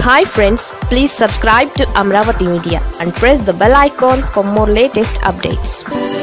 hi friends please subscribe to Amaravati media and press the bell icon for more latest updates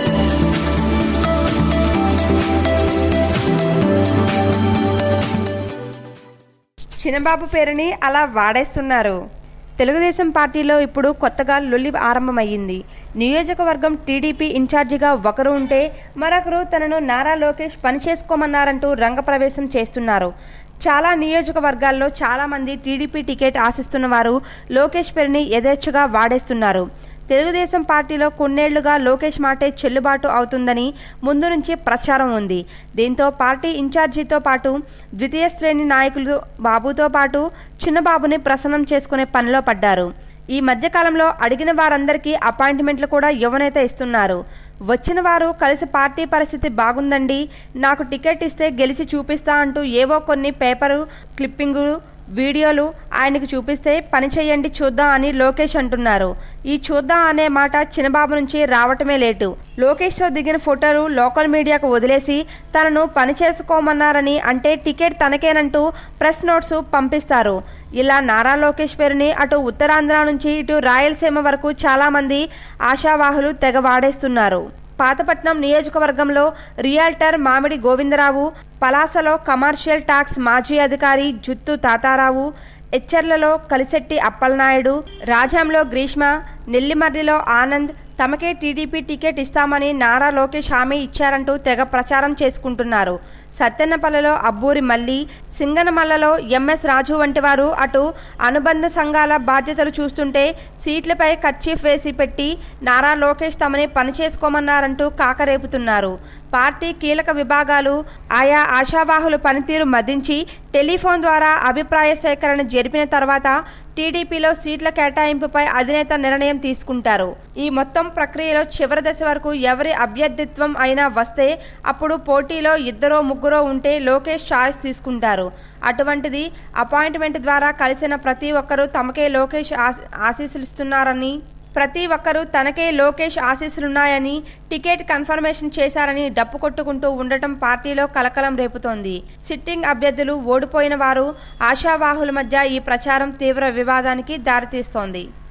Chinnababu పేరుని అలా వాడేస్తున్నారు తెలుగుదేశం పార్టీలో ఇప్పుడు కొత్తగా లొల్లి ఆరంభమయ్యింది నియోజకవర్గం టీడీపీ ఇన్ఛార్జిగా ఒకరు ఉంటే మరొకరు తనను నారా లోకేష్ పనిచేసుకోమన్నారంటూ రంగప్రవేశం చేస్తున్నారు చాలా నియోజకవర్గాల్లో చాలామంది టీడీపీ టికెట్ ఆశిస్తున్న వారు లోకేష్ పేరుని యథేచ్ఛగా వాడేస్తున్నారు తెలుగుదేశం పార్టీలో కొన్నేళ్లుగా లోకేష్ మాటే చెల్లుబాటు అవుతుందని ముందు నుంచి ప్రచారం ఉంది దీంతో పార్టీ ఇన్ఛార్జితో పాటు ద్వితీయ శ్రేణి నాయకులు బాబుతో పాటు చిన్నబాబుని ప్రసన్నం చేసుకునే పనిలో పడ్డారు ఈ మధ్యకాలంలో అడిగిన వారందరికీ అపాయింట్మెంట్లు కూడా యువనేత ఇస్తున్నారు వచ్చిన వారు కలిసి పార్టీ పరిస్థితి బాగుందండి నాకు టికెట్ ఇస్తే గెలిచి చూపిస్తా అంటూ ఏవో కొన్ని పేపరు క్లిప్పింగులు వీడియోలు ఆయనకు చూపిస్తే పని చేయండి చూద్దాం అని లోకేష్ అంటున్నారు ఈ చూద్దాం అనే మాట చిన్నబాబు నుంచి రావటమే లేటు లోకేష్తో దిగిన ఫోటోలు లోకల్ మీడియాకు వదిలేసి తనను పని చేసుకోమన్నారని అంటే టికెట్ తనకేనంటూ ప్రెస్ నోట్స్ పంపిస్తారు ఇలా నారా లోకేష్ పేరుని అటు ఉత్తరాంధ్ర నుంచి ఇటు రాయలసీమ వరకు చాలామంది ఆశావాహులు తెగ వాడేస్తున్నారు పాతపట్నం నియోజకవర్గంలో రియాల్టర్ మామిడి గోవిందరావు పలాసలో కమర్షియల్ టాక్స్ మాజీ అధికారి జుత్తు తాతారావు ఎచ్చెర్లలో కలిశెట్టి అప్పలనాయుడు రాజాంలో గ్రీష్మ నెల్లిమర్రిలో ఆనంద్ తమకే టీడీపీ టికెట్ ఇస్తామని నారా లోకేష్ హామీ ఇచ్చారంటూ తెగ ప్రచారం చేసుకుంటున్నారు సత్తెన్నపల్లిలో అబ్బూరి మల్లి సింగనమల్లలో ఎంఎస్ రాజు వంటి వారు అటు అనుబంధ సంఘాల బాధ్యతలు చూస్తుంటే సీట్లపై కర్చీఫ్ వేసి పెట్టి నారా లోకేష్ తమని పనిచేసుకోమన్నారంటూ కాకరేపుతున్నారు పార్టీ కీలక విభాగాలు ఆయా ఆశావాహుల పనితీరు మదించి టెలిఫోన్ ద్వారా అభిప్రాయ సేకరణ జరిపిన తర్వాత టీడీపీలో సీట్ల కేటాయింపుపై అధినేత నిర్ణయం తీసుకుంటారు ఈ మొత్తం ప్రక్రియలో చివరి దశ వరకు ఎవరి అభ్యర్థిత్వం అయినా వస్తే అప్పుడు పోటీలో ఇద్దరో ముగ్గురో ఉంటే లోకేష్ ఛాయిస్ తీసుకుంటారు అటువంటిది అపాయింట్మెంట్ ద్వారా కలిసిన ప్రతి ఒక్కరూ తమకే లోకేష్ ఆశ- ఆశీస్సులిస్తున్నారని ప్రతి ఒక్కరూ తనకే లోకేష్ ఆశీస్సులున్నాయని టికెట్ కన్ఫర్మేషన్ చేశారని డప్పు కొట్టుకుంటూ ఉండటం పార్టీలో కలకలం రేపుతోంది సిట్టింగ్ అభ్యర్థులు ఓడిపోయిన వారు ఆశావాహుల మధ్య ఈ ప్రచారం తీవ్ర వివాదానికి దారితీస్తోంది